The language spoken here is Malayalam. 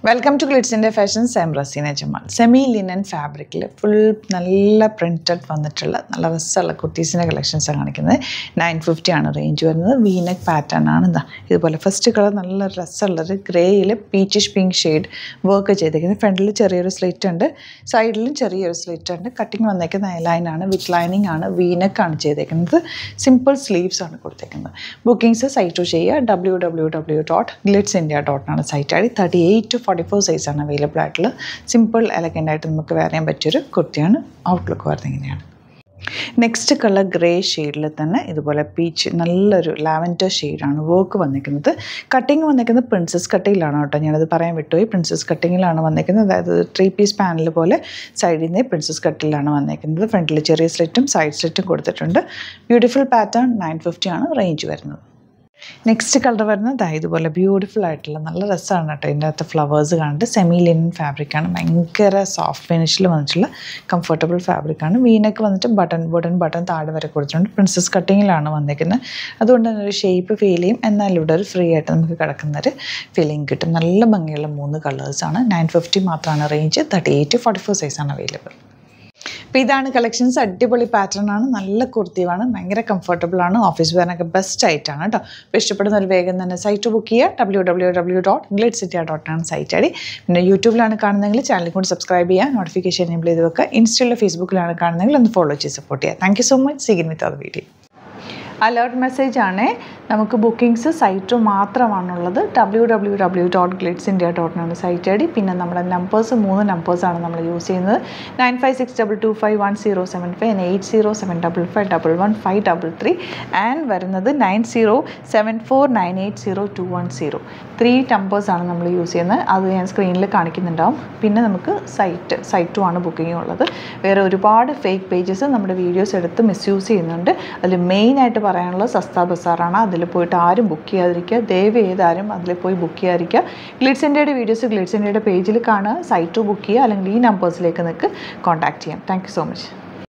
വെൽക്കം ടു ഗ്ലിറ്റ്സിൻ്റെ ഫാഷൻ സെം റസീന ജമാൽ സെമി ലിനൻ ഫാബ്രിക്കിൽ ഫുൾ നല്ല പ്രിൻറ്റഡ് വന്നിട്ടുള്ള നല്ല രസമുള്ള കുർത്തീസിൻ്റെ കളക്ഷൻസാണ് കാണിക്കുന്നത് നയൻ ഫിഫ്റ്റി ആണ് റേഞ്ച് വരുന്നത് വീനക് പാറ്റേൺ ആണ് ഇതാ ഇതുപോലെ ഫസ്റ്റ് കളർ നല്ല രസമുള്ളൊരു ഗ്രേയിൽ പീച്ചിഷ് പിങ്ക് ഷെയ്ഡ് വർക്ക് ചെയ്തേക്കുന്നത് ഫ്രണ്ടിൽ ചെറിയൊരു സ്ലിറ്റ് ഉണ്ട് സൈഡിലും ചെറിയൊരു സ്ലിറ്റ് ഉണ്ട് കട്ടിങ് വന്നേക്കുന്ന ലൈനാണ് വിത്ത് ലൈനിങ് ആണ് വീനക്കാണ് ചെയ്തേക്കുന്നത് സിമ്പിൾ സ്ലീവ്സ് ആണ് കൊടുത്തേക്കുന്നത് ബുക്കിംഗ്സ് സൈറ്റ് ചെയ്യുക W W W dot Glitz India ഡോട്ടിനാണ് site I D thirty eight to forty four സൈസാണ് അവൈലബിൾ ആയിട്ടുള്ളത് സിമ്പിൾ എലഗൻ്റ് ആയിട്ട് നമുക്ക് വെയർ ചെയ്യാൻ പറ്റിയൊരു കുർത്തിയാണ് ഔട്ട്ലുക്ക് വരുന്നത് ഇങ്ങനെയാണ് നെക്സ്റ്റ് കളർ ഗ്രേ ഷെയ്ഡിൽ തന്നെ ഇതുപോലെ പീച്ച് നല്ലൊരു ലാവൻഡർ ഷെയ്ഡാണ് വർക്ക് വന്നിരിക്കുന്നത് കട്ടിങ് വന്നിരിക്കുന്നത് പ്രിൻസസ് കട്ടിങ്ങിലാണ് കേട്ടോ ഞാനത് പറയാൻ വിട്ടുപോയി പ്രിൻസസ് കട്ടിങ്ങിലാണ് വന്നിരിക്കുന്നത് അതായത് ത്രീ പീസ് പാനൽ പോലെ സൈഡിൽ നിന്ന് പ്രിൻസസ് കട്ടിലാണ് വന്നിരിക്കുന്നത് ഫ്രണ്ടിൽ ചെറിയ സ്ലിറ്റും സൈഡ് സ്ലിറ്റും കൊടുത്തിട്ടുണ്ട് ബ്യൂട്ടിഫുൾ പാറ്റേൺ നയൻ ഫിഫ്റ്റി ആണ് റേഞ്ച് വരുന്നത് നെക്സ്റ്റ് കളർ വരുന്നത് ദാ ഇതുപോലെ ബ്യൂട്ടിഫുൾ ആയിട്ടുള്ള നല്ല രസമാണ് കേട്ടോ ഇതിൻ്റെ അകത്ത് ഫ്ലവേഴ്സ് കണ്ടിട്ട് സെമി ലിനൻ ഫാബ്രിക്കാണ് ഭയങ്കര സോഫ്റ്റ് ഫിനിഷിൽ വന്നിട്ടുള്ള കംഫർട്ടബിൾ ഫാബ്രിക്കാണ് വീനൊക്കെ വന്നിട്ട് ബട്ടൺ ബട്ടൺ ബട്ടൺ താഴെ വരെ കൊടുത്തിട്ടുണ്ട് പ്രിൻസസ് കട്ടിങ്ങിലാണ് വന്നിരിക്കുന്നത് അതുകൊണ്ട് തന്നെ ഒരു ഷേപ്പ് ഫീൽ ചെയ്യും എന്നാൽ ഇവിടെ ഒരു ഫ്രീ ആയിട്ട് നമുക്ക് കിടക്കുന്നൊരു ഫീലിംഗ് കിട്ടും നല്ല ഭംഗിയുള്ള മൂന്ന് കളേഴ്സാണ് നയൻ ഫിഫ്റ്റി മാത്രമാണ് range thirty eight forty four സൈസാണ് അവൈലബിൾ അപ്പോൾ ഇതാണ് കളക്ഷൻസ് അടിപൊളി പാറ്റേൺ ആണ് നല്ല കുർത്തിയാണ് ഭയങ്കര കംഫർട്ടബിൾ ആണ് ഓഫീസ് വെയറിനൊക്കെ ബെസ്റ്റ് ആയിട്ടാണ് കേട്ടോ അപ്പോൾ ഇഷ്ടപ്പെടുന്ന ഒരു വേഗം തന്നെ സൈറ്റ് ബുക്ക് ചെയ്യുക W W W dot Glitz India dot ആണ് സൈറ്റ് ഐ ഡി പിന്നെ യൂട്യൂബിലാണ് കാണുന്നതെങ്കിൽ ചാനൽ കൂടി സബ്സ്ക്രൈബ് ചെയ്യുക നോട്ടിഫിക്കേഷൻ എനേബിൾ ചെയ്ത് വെക്കുക ഇൻസ്റ്റയിലോ ഫേസ്ബുക്കിലാണ് കാണുന്നതെങ്കിൽ ഒന്ന് ഫോളോ ചെയ്ത് സപ്പോർട്ട് ചെയ്യുക താങ്ക് യു സോ മച്ച് സീഗിൻ with our video alert message ആണ് നമുക്ക് ബുക്കിംഗ്സ് സൈറ്റ് മാത്രമാണുള്ളത് W W W dot Glitz India ഡോട്ടിനാണ് സൈറ്റ് ഐ ഡി പിന്നെ നമ്മുടെ നമ്പേഴ്സ് മൂന്ന് നമ്പേഴ്സാണ് നമ്മൾ യൂസ് ചെയ്യുന്നത് nine five six double two five one zero seven five eight zero seven double five double one five double three and വരുന്നത് nine zero seven four nine eight zero two one zero three നമ്പേഴ്സാണ് നമ്മൾ യൂസ് ചെയ്യുന്നത് അത് ഞാൻ സ്ക്രീനിൽ കാണിക്കുന്നുണ്ടാവും പിന്നെ നമുക്ക് സൈറ്റ് സൈറ്റും ആണ് ബുക്കിംഗ് ഉള്ളത് വേറെ ഒരുപാട് ഫേക്ക് പേജസ് നമ്മുടെ വീഡിയോസ് എടുത്ത് മിസ്യൂസ് ചെയ്യുന്നുണ്ട് അതിൽ മെയിനായിട്ട് പറയാനുള്ളത് സസ്ത ബസാറാണ് അതിൽ പോയിട്ട് ആരും ബുക്ക് ചെയ്യാതിരിക്കുക ദയവ് ചെയ്താരും അതിൽ പോയി ബുക്ക് ചെയ്യാതിരിക്കുക ഗ്ലിറ്റ്സ് ഇന്ത്യയുടെ വീഡിയോസ് ഗ്ലിറ്റ്സ് ഇന്ത്യയുടെ പേജിൽ കാണുക സൈറ്റ് ബുക്ക് ചെയ്യുക അല്ലെങ്കിൽ ഈ നമ്പേഴ്സിലേക്ക് നിങ്ങൾക്ക് കോൺടാക്ട് ചെയ്യാം താങ്ക് സോ മച്ച്